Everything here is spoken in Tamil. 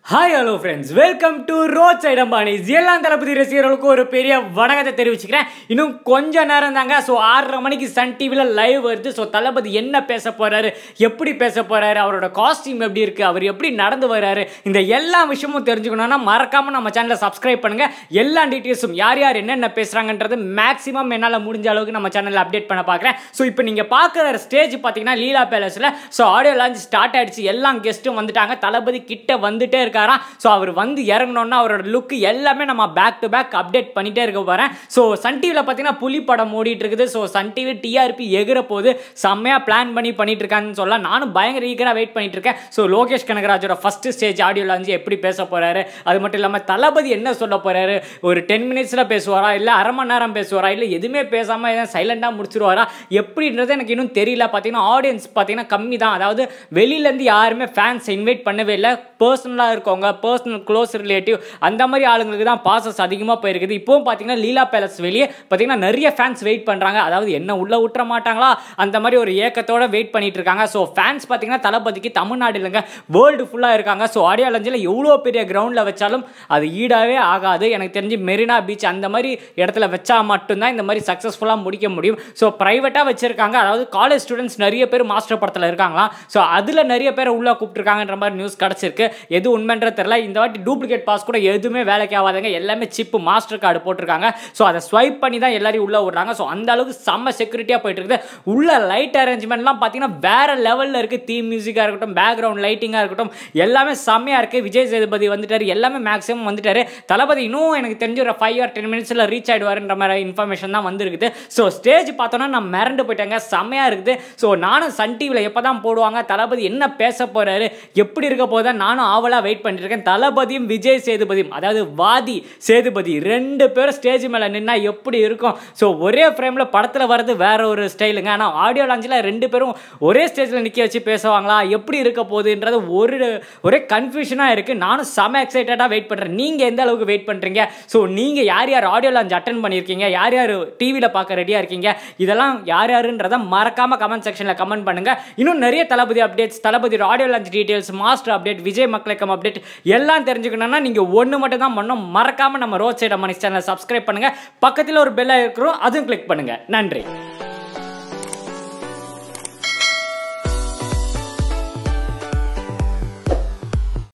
hi hello friends welcome to road side Ambanis எல்லாம் தளபதி ரசிகர்களுக்கு ஒரு பெரிய வணக்கத்தை தெரிவிச்சுக்கிறேன் இன்னும் கொஞ்ச நேரம் தாங்க ஸோ ஆறரை மணிக்கு சன் டிவியில் லைவ் வருது ஸோ தளபதி என்ன பேச போறாரு எப்படி பேச போறாரு அவரோட காஸ்டியூம் எப்படி இருக்கு அவர் எப்படி நடந்து வர்றாரு இந்த எல்லா விஷயமும் தெரிஞ்சுக்கணும்னா மறக்காம நம்ம சேனலை சப்ஸ்கிரைப் பண்ணுங்க எல்லா டீட்டெயில்ஸும் யார் யார் என்னென்ன பேசுறாங்கன்றது மேக்ஸிமம் என்னால் முடிஞ்ச அளவுக்கு நம்ம சேனலில் அப்டேட் பண்ண பார்க்குறேன் ஸோ இப்போ நீங்கள் பார்க்குற ஸ்டேஜ் பார்த்தீங்கன்னா லீலா பேலஸில் ஸோ ஆடியோ லான்ச் ஸ்டார்ட் ஆயிடுச்சு எல்லா கெஸ்ட்டும் வந்துட்டாங்க தளபதி கிட்ட வந்துட்டே இருக்காராம் ஸோ அவர் வந்து இறங்கணும்னா அவரோட லுக் எல்லாமே நம்ம பேக் டு பேக் அப்டேட் பண்ணிட்டே இருக்க போகிறேன் ஸோ சன் டிவியில் பார்த்தீங்கன்னா புலி படம் ஓடிட்டு இருக்குது ஸோ சன் டிவி டிஆர்பி எகிற போது செம்மையாக பிளான் பண்ணி பண்ணிட்டு இருக்காங்கன்னு சொல்லலாம் நானும் பயங்கர ஈகராக வெயிட் பண்ணிட்டு இருக்கேன் ஸோ லோகேஷ் கனகராஜோட ஃபர்ஸ்ட் ஸ்டேஜ் ஆடியோ லான்ச் எப்படி பேச போறாரு அது மட்டும் இல்லாமல் தளபதி என்ன சொல்ல போறாரு ஒரு டென் மினிட்ஸில் பேசுவாரா இல்லை அரை மணி நேரம் பேசுவாரா இல்லை எதுவுமே பேசாமல் எதாவது சைலண்டாக முடிச்சிருவாரா எப்படின்றது எனக்கு இன்னும் தெரியல பார்த்தீங்கன்னா ஆடியன்ஸ் பார்த்தீங்கன்னா கம்மி தான் அதாவது வெளியிலேருந்து யாருமே ஃபேன்ஸ் இன்வைட் பண்ணவே இல்லை பர்சனலாக இருக்கவங்க பர்சனல் க்ளோஸ் ரிலேட்டிவ் அந்த மாதிரி ஆளுங்களுக்கு தான் பாசஸ் அதிகமாக போயிருக்குது இப்போவும் பார்த்தீங்கன்னா லீலா பேலஸ் வெளியே பார்த்தீங்கன்னா நிறைய ஃபேன்ஸ் வெயிட் பண்ணுறாங்க அதாவது என்ன உள்ளே விட்டுற மாட்டாங்களா அந்த மாதிரி ஒரு ஏக்கத்தோட வெயிட் பண்ணிட்டு இருக்காங்க ஸோ ஃபேன்ஸ் பார்த்தீங்கன்னா தளபதிக்கு தமிழ்நாடு இல்லைங்க வேர்ல்டு ஃபுல்லாக இருக்காங்க ஸோ ஆடியோ லஞ்சில் எவ்வளோ பெரிய கிரவுண்டில் வச்சாலும் அது ஈடாகவே ஆகாது எனக்கு தெரிஞ்சு மெரினா பீச் அந்த மாதிரி இடத்துல வச்சா மட்டும்தான் இந்த மாதிரி சக்ஸஸ்ஃபுல்லாக முடிக்க முடியும் ஸோ ப்ரைவேட்டாக வச்சிருக்காங்க அதாவது காலேஜ் ஸ்டூடெண்ட்ஸ் நிறைய பேர் மாஸ்டர் படத்தில் இருக்காங்களாம் ஸோ அதில் நிறைய பேர் உள்ளே கூப்பிட்டுருக்காங்கன்ற மாதிரி நியூஸ் கிடச்சிருக்கு எது உண்மைன்ற தெரில இந்த வாட்டி டூப்ளிகேட் பாஸ் கூட எதுவுமே வேலைக்கு ஆகாதுங்க எல்லாமே சிப்பு மாஸ்டர் கார்டு போட்டிருக்காங்க ஸோ அதை ஸ்வைப் பண்ணி தான் எல்லாரையும் உள்ளே விடுறாங்க ஸோ அந்த அளவுக்கு செம்ம செக்யூரிட்டியாக போயிட்டு இருக்குது உள்ள லைட் அரேஞ்ச்மெண்ட்லாம் பார்த்தீங்கன்னா வேற லெவலில் இருக்குது தீம் மியூசிக்காக இருக்கட்டும் பேக்ரவுண்ட் லைட்டிங்காக இருக்கட்டும் எல்லாமே செம்மையாக இருக்குது விஜய் சேதுபதி வந்துட்டார் எல்லாமே மேக்ஸிமம் வந்துட்டார் தளபதி இன்னும் எனக்கு தெரிஞ்ச ஒரு ஃபைவ் ஆர் டென் மினிட்ஸில் ரீச் ஆகிடுவாருன்ற மாதிரி இன்ஃபர்மேஷன் தான் வந்திருக்குது ஸோ ஸ்டேஜ் பார்த்தோன்னா நான் மிரண்டு போயிட்டாங்க செம்மையாக இருக்குது ஸோ நானும் சன் டிவியில் எப்போ தான் போடுவாங்க தளபதி என்ன பேச போகிறாரு எப்படி இருக்க போதா நானும் ஆவலாக வெயிட் பண்ணிருக்கேன் தளபதியும் விஜய் சேதுபதியும் அதாவது வாதி சேதுபதி ரெண்டு பேரும் ஸ்டேஜ் மேலே நின்னா எப்படி இருக்கும் ஸோ ஒரே ஃப்ரேமில் படத்தில் வர்றது வேற ஒரு ஸ்டைலுங்க ஆனால் ஆடியோ லான்ச்சில் ரெண்டு பேரும் ஒரே ஸ்டேஜில் நிற்க வச்சு பேசுவாங்களா எப்படி இருக்க போகுதுன்றது ஒரு ஒரே கன்ஃபியூஷனாக இருக்குது நானும் செம எக்ஸைட்டடாக வெயிட் பண்ணுறேன் நீங்கள் எந்த அளவுக்கு வெயிட் பண்ணுறீங்க ஸோ நீங்கள் யார் யார் ஆடியோ லான்ச் அட்டன் பண்ணியிருக்கீங்க யார் யார் டிவியில் பார்க்க ரெடியாக இருக்கீங்க இதெல்லாம் யார் யாருன்றதை மறக்காமல் கமெண்ட் செக்ஷனில் கமெண்ட் பண்ணுங்கள் இன்னும் நிறைய Thalapathy updates Thalapathy audio launch details master update Vijay மக்களுக்கம் அப்டேட் எல்லாம் தெரிஞ்சுக்கணும்னா நீங்கள் ஒன்று மட்டும் தான் பண்ணணும் மறக்காமல் நம்ம ரோட் சைட் மணி சேனலை சப்ஸ்கிரைப் பண்ணுங்கள் பக்கத்தில் ஒரு பெல்லை இருக்கிறோம் அதுவும் கிளிக் பண்ணுங்கள் நன்றி